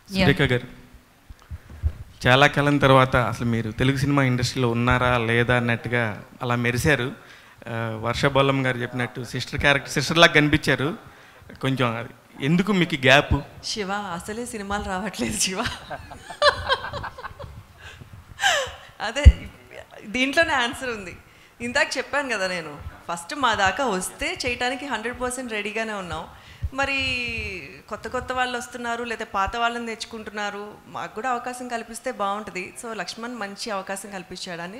సురేఖ గారు చాలా కాలం తర్వాత అసలు మీరు తెలుగు సినిమా ఇండస్ట్రీలో ఉన్నారా లేదా అన్నట్టుగా అలా మెరిశారు ఆ, వర్ష బొల్లం గారు చెప్పినట్టు సిస్టర్ క్యారెక్టర్ సిస్టర్ లాగా కనిపించారు కొంచెం అది ఎందుకు మీకు గ్యాప్ శివ అసలే సినిమాలు రావట్లేదు శివ అదే దీంట్లోనే ఆన్సర్ ఉంది ఇందాక చెప్పాను కదా నేను ఫస్ట్ మా దాకా వస్తే చేయటానికి హండ్రెడ్ పర్సెంట్ రెడీగానే ఉన్నాం మరి కొత్త కొత్త వాళ్ళు వస్తున్నారు లేదా పాత వాళ్ళని తెచ్చుకుంటున్నారు మాకు కూడా అవకాశం కల్పిస్తే బాగుంటుంది సో లక్ష్మణ్ మంచి అవకాశం కల్పించాడని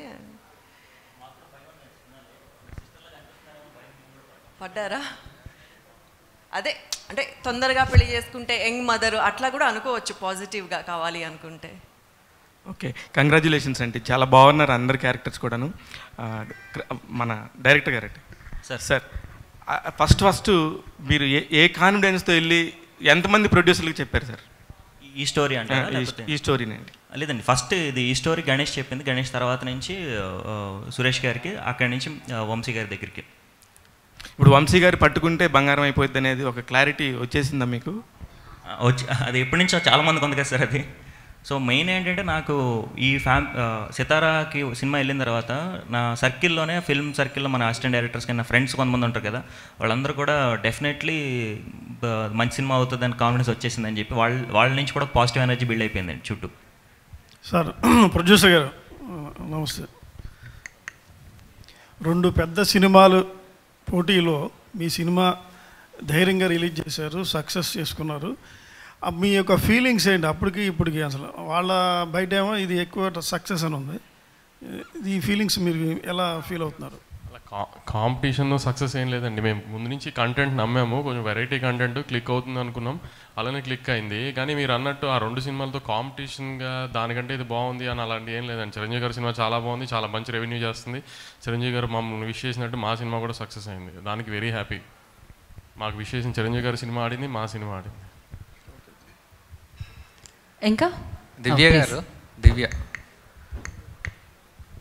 పడ్డారా అదే అంటే తొందరగా పెళ్లి చేసుకుంటే యంగ్ మదర్ అట్లా కూడా అనుకోవచ్చు పాజిటివ్గా కావాలి అనుకుంటే ఓకే కంగ్రాచులేషన్స్ అండి చాలా బాగున్నారు అందరి క్యారెక్టర్స్ కూడాను ఆ, క్ర- మన డైరెక్టర్ గారు సార్. సార్ ఫస్ట్ ఫస్ట్ మీరు ఏ ఏ కాన్ఫిడెన్స్తో వెళ్ళి ఎంతమంది ప్రొడ్యూసర్లకు చెప్పారు సార్ ఈ స్టోరీ అంటే ఆ, ఈ- ఈ స్టోరీనండి లేదండి ఫస్ట్ ఇది ఈ స్టోరీ గణేష్ చెప్పింది గణేష్ తర్వాత నుంచి ఆ, సురేష్ గారికి అక్కడి నుంచి ఆ, వంశీ గారి దగ్గరికి ఇప్పుడు వంశీ గారు పట్టుకుంటే బంగారం అయిపోద్ది అనేది ఒక క్లారిటీ వచ్చేసిందా మీకు ఆ, వచ్చి అది ఎప్పటి నుంచో చాలా మందికి ఉంది కదా సార్ అది సో మెయిన్ ఏంటంటే నాకు ఈ ఫ్యామ్ ఆ, సితారాకి సినిమా వెళ్ళిన తర్వాత నా సర్కిల్లోనే ఫిల్మ్ సర్కిల్లో మన అసిస్టెంట్ డైరెక్టర్స్ నా ఫ్రెండ్స్ కొంతమంది ఉంటారు కదా వాళ్ళందరూ కూడా డెఫినెట్లీ మంచి సినిమా అవుతుందని కాన్ఫిడెన్స్ వచ్చేసిందని చెప్పి వాళ్ళ వాళ్ళ నుంచి కూడా పాజిటివ్ ఎనర్జీ బిల్డ్ అయిపోయిందండి చుట్టూ సార్ ప్రొడ్యూసర్ గారు నమస్తే రెండు పెద్ద సినిమాలు పోటీలో మీ సినిమా ధైర్యంగా రిలీజ్ చేశారు సక్సెస్ చేసుకున్నారు ఆ మీ యొక్క ఫీలింగ్స్ ఏంటి అప్పటికి ఇప్పటికి అసలు వాళ్ళ బయట ఏమో ఇది ఎక్కువ సక్సెస్ అని ఉంది ఈ ఫీలింగ్స్ మీరు ఎలా ఫీల్ అవుతున్నారు అలా కా కాంపిటీషన్ సక్సెస్ ఏం లేదండి మేము ముందు నుంచి కంటెంట్ నమ్మాము కొంచెం వెరైటీ కంటెంట్ క్లిక్ అవుతుంది అనుకున్నాం అలానే క్లిక్ అయింది కానీ మీరు అన్నట్టు ఆ రెండు సినిమాలతో కాంపిటీషన్గా దానికంటే ఇది బాగుంది అని అలాంటి ఏం లేదండి చిరంజీవి గారి సినిమా చాలా బాగుంది చాలా మంచి రెవెన్యూ చేస్తుంది చిరంజీవి గారు మమ్మల్ని విష్ చేసినట్టు మా సినిమా కూడా సక్సెస్ అయింది దానికి వెరీ హ్యాపీ మాకు విష్ చేసిన చిరంజీవి గారి సినిమా ఆడింది మా సినిమా ఆడింది ఇంకా దివ్య Ah, please. గారు దివ్య